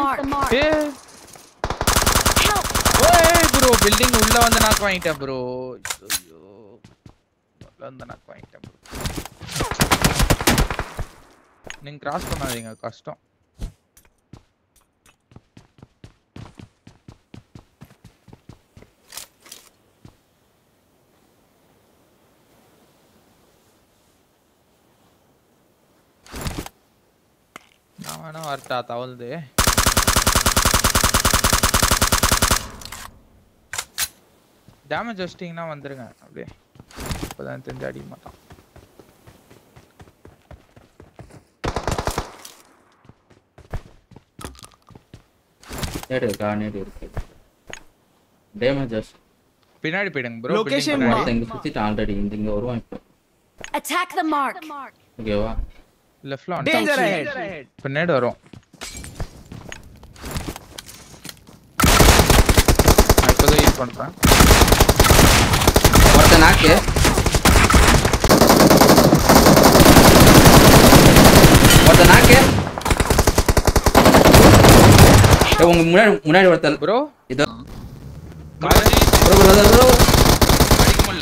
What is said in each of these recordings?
mark. ஏ Help! ஓய் bro building உள்ள வந்து நாக் வாங்கிட்டேன் ப்ரோ ஐயோ உள்ள வந்து நாக் வாங்கிட்டேன் ப்ரோ நீங்க கிராஸ் பண்ணாதீங்க கஷ்டம் நான் வேணா வரட்டா தவழ்ந்து டேமேஜ் வச்சிட்டிங்கன்னா வந்துருங்க அப்படியே இப்போதான் தெரிஞ்சு அடிக்க மாட்டான் நேடு இருக்கா நேடு இருக்கு டேமேஜஸ் பின்னாடி போயிடுங்க ப்ரோ Location பின்னாடி mark. இங்க சுத்திட்டு ஆல்ரெடி இந்த இங்க வருவான் இப்போ Attack the mark. ஓகேவா லெஃப்ட்ல Danger வந்து ahead. பின்னாடி வரும் நான் இப்போதான் யூஸ் பண்றேன் ஒருத்த நாக்கு ஒருத்த நாக்கு ஏய், உங்க முன்னாடி முன்னாடி ஒருத்தர் ப்ரோ இதோ college bro, bro, bro, bro. அடிக்க முடியல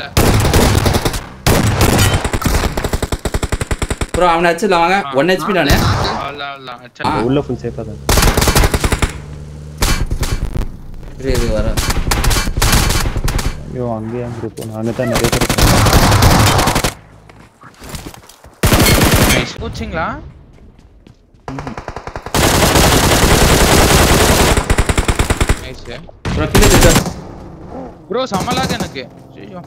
ப்ரோ அவனை அடிச்சிடலாம் வாங்க ஒன் ஹெச்பி நானு அவ்வளோ அவ்வளோ ஆ. உள்ள ஃபுல் சேஃபா தான் இரு, இரு, வரேன் ஐயோ அங்கேயே அங்கே போகணும் அங்கே தான் நிறைய பேர் இருக்காங்க. நைஸ் கோச்சிங்களா நைஸ் ப்ரோ கீழே இருக்கு ப்ரோ சமலாக எனக்கு ஐயோ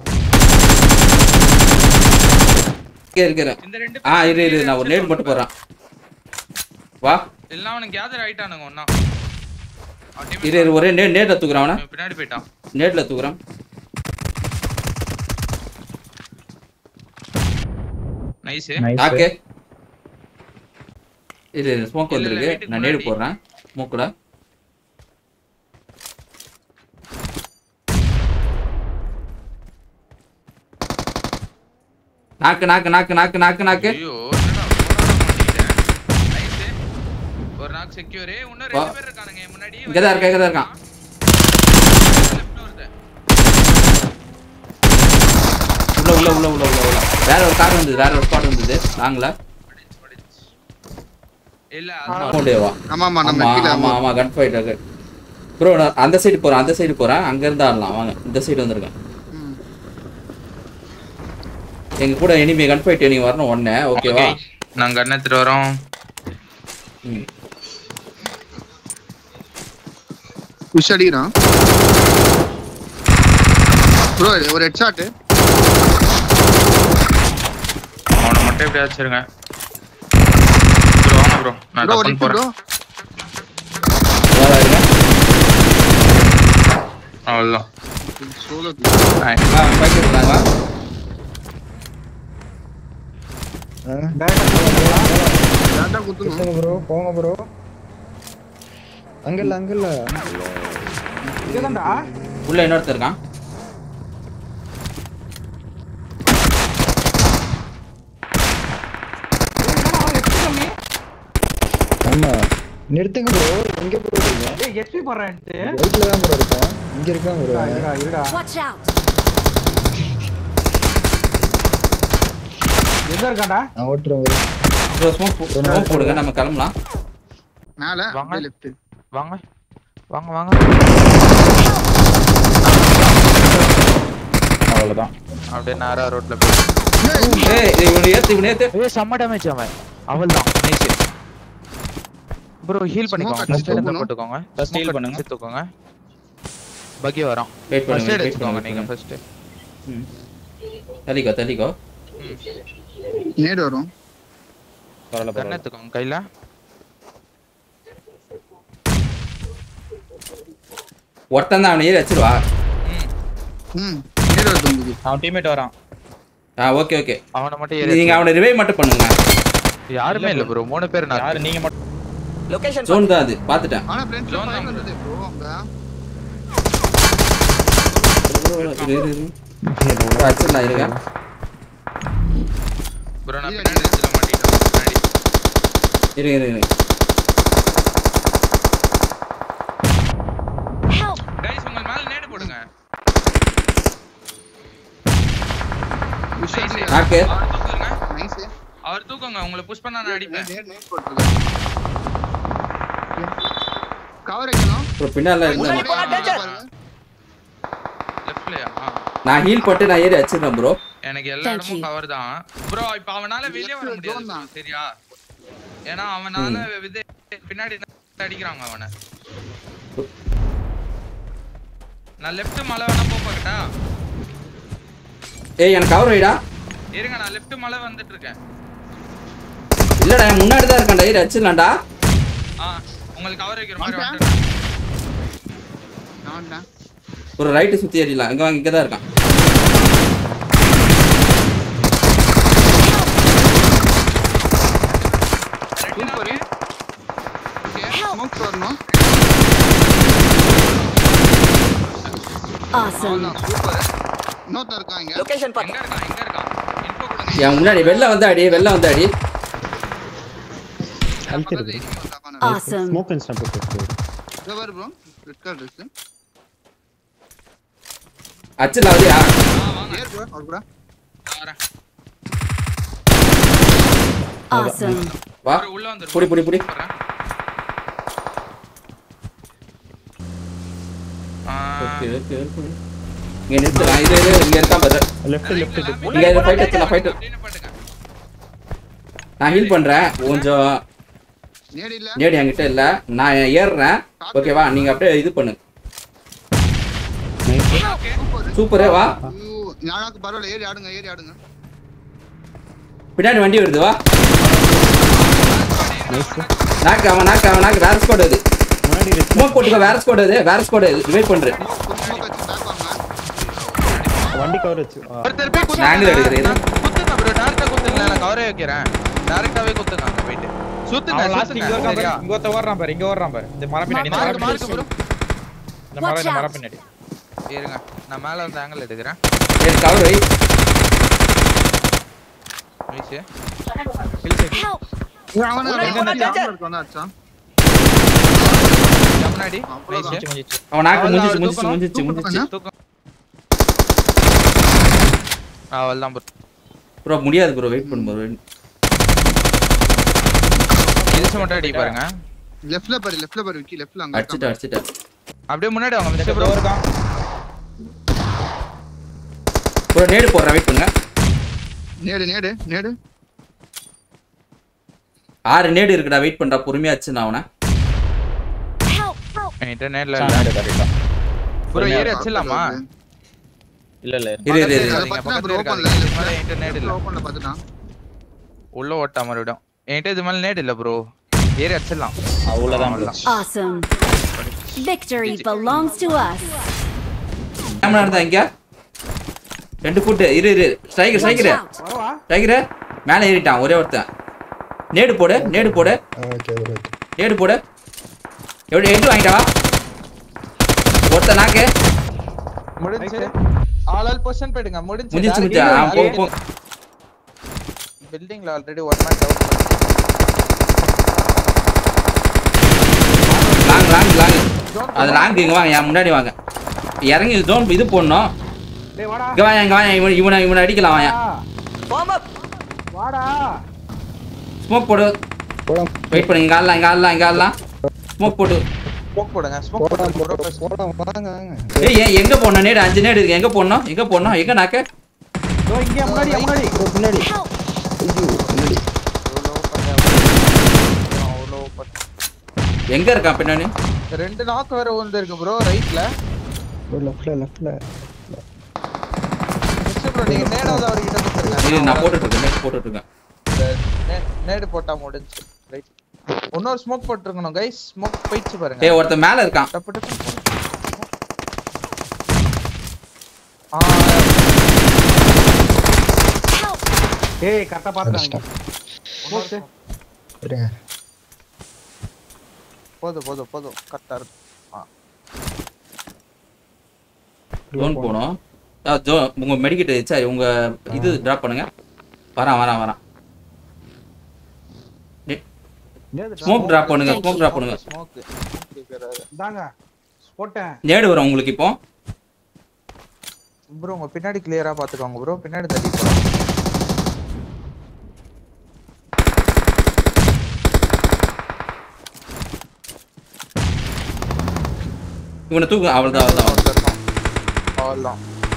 இங்கே இருக்கிறேன் இந்த ரெண்டு ஆ இரு இரு நான் ஒரு நேட் மட்டும் போடுறேன் வா எல்லாம் அவனுக்கு கேதர் ஆயிட்டானுங்க ஒண்ணா இரு இரு ஒரே நேட் நேட்ல தூக்குறான் அவனை பின்னாடி போயிட்டான் நேட்ல தூக்குறான் நைஸ் Nice. நாக்கு இரு இரு ஸ்மோக் இல்ல, இல்ல, வந்திருக்கு வீட்டுக்கு நான் நேடு முன்னாடி. போடுறேன் ஸ்மோக்குல நாக்கு நாக்கு நாக்கு நாக்கு நாக்கு நாக்கு ஐயோ என்னடா போடாம மாட்டிக்கிட்டேன். Nice. ஒரு நாக் செக்யூர் இன்னும் வா. ரெண்டு பேர் இருக்கானுங்க முன்னாடி இங்கதான் இருக்கான், இங்கதான் இருக்கான். Left ஒருத்தன். உள்ள உள்ள உள்ள உள்ள உள்ள உள்ள வேற ஒரு கார் வந்தது வேற ஒரு ஸ்பாட் வந்தது நாங்கள படிச்சு, படிச்சு. இல்ல அது கொண்டேவா ஆமாமா நம்ம ஆமா கீழே ஆமா ஆமா கன் ஃபைட் ப்ரோ நான் அந்த சைடு போறேன் அந்த சைடு போறேன் அங்க இருந்து ஆடலாம் வாங்க இந்த சைடு வந்திருக்கேன் ம். எங்க கூட எனிமே கன் ஃபைட் நீங்க வரணும் ஒண்ணே ஓகேவா Okay. நாங்க கண்ணு எடுத்துட்டு வரோம் ம். புஷ் அடிக்கிறான் ப்ரோ ஒரு ஹெட் ஷாட் அவனை மட்டும் எப்படியா வச்சிருங்க ப்ரோ வாங்க ப்ரோ நான் ப்ரோ ஒரு தப்பன் ஹிட் ப்ரோ போறேன் வேற இருங்க. அவ்வளவுதான் சோலோ Nice. ஆ, bike எடுத்துட்டாங்க. டேட்டா குத்துணும் ப்ரோ போங்க ப்ரோ அங்கல்ல அங்கல்ல இதுதான்டா உள்ள இன்னொருத்தர் இருக்கான் ஆமா நிறுத்துங்க ப்ரோ எங்க ப்ரோ இருக்கீங்க ஏய் எஸ்பி போடுறேன்ட்டு ரைட்ல தான் ப்ரோ இருக்கோம் இங்க இருக்கான் ப்ரோ இருடா இருடா Watch out! எங்க இருக்கான்டா நான் ஓட்டுறேன் ப்ரோ ப்ரோ ஸ்மோக் ஸ்மோக் போடுங்க நம்ம கிளம்பலாம் மேல வாங்க. லெஃப்ட் வாங்க வாங்க வாங்க அவ்வளோதான் அப்படியே நேரா ரோட்ல போய் ஏய் இவனை ஏத்து இவனை ஏத்து ஏய் செம்ம டேமேஜ் அவன் அவள் தான் நைஸ் ப்ரோ ஹீல் பண்ணிக்கோங்க Smoke ஃபர்ஸ்ட் அடிச்சு எய்ட் தூக்கணும். போட்டுக்கோங்க First heal Smoke பண்ணுங்க. அடிச்சு தூக்குங்க பக்கி வரோம் வெயிட் ஃபர்ஸ்ட் பண்ணுங்க எய்ட் வெயிட் வச்சுக்கோங்க நீங்க பண்ணுங்க ஃபர்ஸ்ட் ம். தள்ளிக்கோ தள்ளிக்கோ நேடு வரும் பரவாயில்ல கண்ணு பரவாயில்ல எடுத்துக்கோங்க கையில ஒருத்தன் தான் அவனை ஏறி வச்சிருவா ம் ம் நேடு வருது உங்களுக்கு அவன் டீம்மேட் வரான் ஆ ஓகே ஓகே அவனை மட்டும் ஏறி நீங்க அவனை ரிவைவ் மட்டும் பண்ணுங்க வச்சு. யாருமே இல்ல ப்ரோ மூணு பேர் நான் யாரு நீங்க மட்டும் ஜோன் தான் அது பாத்துட்டேன் ஆனா ஃப்ரெண்ட்ஸ் Zone ஃபைன் தான். வந்தது ப்ரோ அங்க இரு இரு இரு வச்சிடலாம் இருங்க ப்ரோ நான் பின்னாடி வச்சுல மாட்டிட்டேன் பின்னாடி இரு இரு இரு போடுங்க விஷயம் நாக்கு அவர் தூக்குங்க நைஸ் அவர் தூக்குங்க உங்களை புஷ் பண்ணா நான் அடிப்பேன் நேர் நேர் போட்டுருக்கேன் கவர் வைக்கணும் ப்ரோ பின்னால இருந்தா பாருங்க லெஃப்ட்லயா நான் ஹீல் போட்டு நான் ஏறி வச்சிடுறேன் ப்ரோ எனக்கு எல்லா Thank இடமும் you. கவர் தான் ப்ரோ இப்ப அவனால வெளியே வர Left முடியாது zone தான். bro, சரியா ஏன்னா அவனால விதை பின்னாடி அடிக்கிறாங்க அவனை நான் லெஃப்ட் மலை வேணா போப்பாக்கட்டா ஏய் எனக்கு கவர் வைடா இருங்க நான் லெஃப்ட் மலை வந்துட்டு இருக்கேன் இல்லடா என் முன்னாடி தான் இருக்கான்டா ஏறி வச்சிடலாம்டா ஆ உங்களுக்கு கவர் வைக்கிற மாதிரி வந்துட்டேன். வந்துட்டேன். நான் வந்தேன் ஒரு ரைட்டு சுத்தி ஏறிடலாம் இங்க வாங்க இங்க தான் இருக்கான் ரெண்டு நாக்கு. ஓகே ஸ்மோக் வரணும் Awesome. அவ்வளவுதான் சூப்பர் இன்னொருத்தன் இருக்கான் இங்க எங்க இருக்கான் எங்க இருக்கான் இன்ஃபோ கொடுங்க என் முன்னாடி வெளில வந்து அடி வெளில வந்து அடி அழுத்திரு பக்கத்துல bro. enemy ஒருத்தன் உட்கார்ந்து Awesome. ஸ்மோக் இன்ஸ்டா போட்டு இதோ பாரு ப்ரோ ரெட் கலர் ட்ரெஸ் அச்சில் அவதியா ஆ வாங்க ஏர் ப்ரோ அவர் கூட நான் வரேன் Awesome. வா bro, உள்ள வந்துரு புடி புடி புடி வரேன். ஆ, ஓகே ஓகே ஓகே இங்க நிறுத்துறான் இது இது இங்க இருக்கான் பாரு லெஃப்ட் லெஃப்ட் இங்க இரு ஃபைட் வச்சிடலாம் ஃபைட் அப்படின்னு பாட்டுங்க. நான் ஹீல் பண்றேன் கொஞ்சம் நேடி இல்ல நேடி என்கிட்ட இல்ல நான் ஏறுறேன் ஓகேவா நீங்க அப்படியே இது பண்ணு Okay. சூப்பர் சூப்பரே வா ஐயோ, ஞானாக்கு பரவாயில்ல ஏறி ஆடுங்க ஏறி ஆடுங்க பின்னாடி வண்டி வருது வா நாக்கு அவன் நாக்கு அவன் நாக்கு வேற ஸ்குவாட் அது முன்னாடி ரெட் ஸ்மோக் போட்டுக்கோ வேற ஸ்குவாட் அது வேற ஸ்குவாட் வெயிட் பண்றேன் ஸ்மோக் வச்சு பேக் வாங்க வண்டி கவர் வச்சு ஆ, ஒருத்தர் போய் குத்துங்க. நான் angle எடுக்கிறேன். நான் குத்துங்க bro, direct ஆ குத்துங்க. நான் cover ஏ வைக்கிறேன். direct ஆவே குத்துங்க அங்க போயிட்டு. சுத்துங்க, அவன் லாஸ்ட் சுத்துங்க, இங்க இருக்கான் சரியா? பாரு இங்க ஒருத்த ஓடுறான் பாரு இங்க ஓடுறான் பாரு இந்த மரம் பின்னாடி இந்த மரம் மார்க்கு, மார்க்கு பின்னாடி bro. இந்த மரம் இந்த Watch மரம் out. பின்னாடி இருங்க, நான் மேல இருந்து angle எடுக்கிறேன். சரி கவர் வை வீசு. Help. அவன எங்க இந்த இருக்கு வந்து அடிச்சான் என் முன்னாடி, அவ்வளவுதான். வீசு. முடிஞ்சிச்சு அவன் நாக்கு அவ்வளவுதான், முடிஞ்சிச்சு அவர் முடிஞ்சிச்சு தூக்கணும். முடிஞ்சிச்சு முடிஞ்சிச்சு தூக்கம். அவ்வளவுதான் bro. ப்ரோ முடியாது ப்ரோ வெயிட் பண்ணு ப்ரோ இடிச்சு மட்டும் அடி பாருங்க லெஃப்ட்ல பாரு லெஃப்ட்ல பாரு விக்கி லெஃப்ட்ல அங்க அடிச்சிட்டேன் அடிச்சிட்டேன் அப்படியே முன்னாடி வாங்க மிஸ்டர் ப்ரோ ப்ரோ இருக்கான் ப்ரோ நேடு போடுறேன் வெயிட் பண்ணுங்க நேடு நேடு நேடு ஆறு நேடு இருக்குடா வெயிட் பண்றா பொறுமையா அடிச்சு நான் அவனை Help. Help. என்கிட்ட நேர்ல இல்ல சாணாடு கரெக்டா ப்ரோ ஏறி வச்சிடலாமா இல்ல இல்ல இரு இரு இரு அதை இருக்காதீங்க, பத்தினா பக்கத்துல bro open இருக்காதீங்க. ல, இதுக்கு மேல என்கிட்ட நேடு இல்ல ஓப்பன்ல பாத்துட்டான் உள்ள ஓட்டா மறுபடியும் என்கிட்ட இது மேல நேடு இல்ல ப்ரோ ஏறி அடிச்சிடலாம் அவ்வளவுதான் bro. Awesome. Victory belongs to us. Camera இருந்தா இங்க ரெண்டு ஃபுட் இரு இரு ஸ்ட்ரைக்கர் Watch ஸ்ட்ரைக்கர் out. வரவா ஸ்ட்ரைக்கர் மேலே ஏறிட்டான் ஒரே ஒருத்தன் நேடு போடு நேடு போடு ஓகே ப்ரோ ஓகே நேடு போடு எப்படி எட்டு வாங்கிட்டா ஒருத்தன் நாக்கு முடிஞ்சு ஆல் ஆல் பொசிஷன் போயிடுங்க முடிஞ்சு முடிஞ்சிச்சு முடிச்சா ஆ, போ போ பில்டிங்ல already one man down long long long அது லாங் இங்க வாங்க என் முன்னாடி வாங்க இறங்கி ஜோன் இது போடணும் டேய் வாடா இங்க வாங்க இங்க வாங்க இவனை இவனை இவனை அடிக்கலாம் வாங்க வாடா ஸ்மோக் போடு போடாம வெயிட் பண்ணுங்க இங்க ஆடலாம் இங்க ஆடலாம் இங்க ஆடலாம் ஸ்மோக் போடு ஸ்மோக் போடுங்க ஸ்மோக் போடாம போடுங்க போடாம வாங்க வாங்க ஏய் ஏன் எங்க போடணும் நேடு அஞ்சு நேடு இருக்கு எங்க போடணும் எங்க போடணும் எங்க நாக்கு இதோ இங்க முன்னாடி முன்னாடி ப்ரோ பின்னாடி Help. ஐயோ பின்னாடி அவ்வளோ எங்க இருக்கான் பின்னாடி ரெண்டு நாக்கு வேற வந்து இருக்கு ப்ரோ ரைட்ல ப்ரோ லெஃப்ட்ல லெஃப்ட்ல மிஸ்டர் ப்ரோ நீங்க நேடாவது அவர்கிட்ட இது கொடுத்துருங்க நான் போட்டுட்டு இருக்கேன் நேடு போட்டுட்டு இருக்கேன் நே- நேடு போட்டா முடிஞ்சு ரைட் இன்னொரு ஸ்மோக் போட்டுருக்கணும் கைஸ் ஸ்மோக் போயிடுச்சு பாருங்க ஏய் ஒருத்தன் மேல இருக்கான் டப்பு டப்பு ஆ Help. ஏய் கரெக்டா பாத்துறாங்க அடிச்சிட்டேன் இருங்க போதும் போதும் போதும் கரெக்டா இருக்கு ஆ ஜோன் போகணும் ஆ, ஜோ உங்க மெடிக்கெட் சரி உங்க இது டிராப் பண்ணுங்க வரான் வரான் வரான் ஸ்மோக் டிராப் பண்ணுங்க ஸ்மோக் டிராப் பண்ணுங்க ஸ்மோக் இந்தாங்க போட்டேன் நேடு வரும் உங்களுக்கு இப்போ ப்ரோ உங்க பின்னாடி கிளியரா பாத்துக்கோங்க ப்ரோ பின்னாடி தள்ளி போறாங்க இவனை தூக்கு அவ்வளோதான் அவ்வளோதான் அவ்வளவுதான்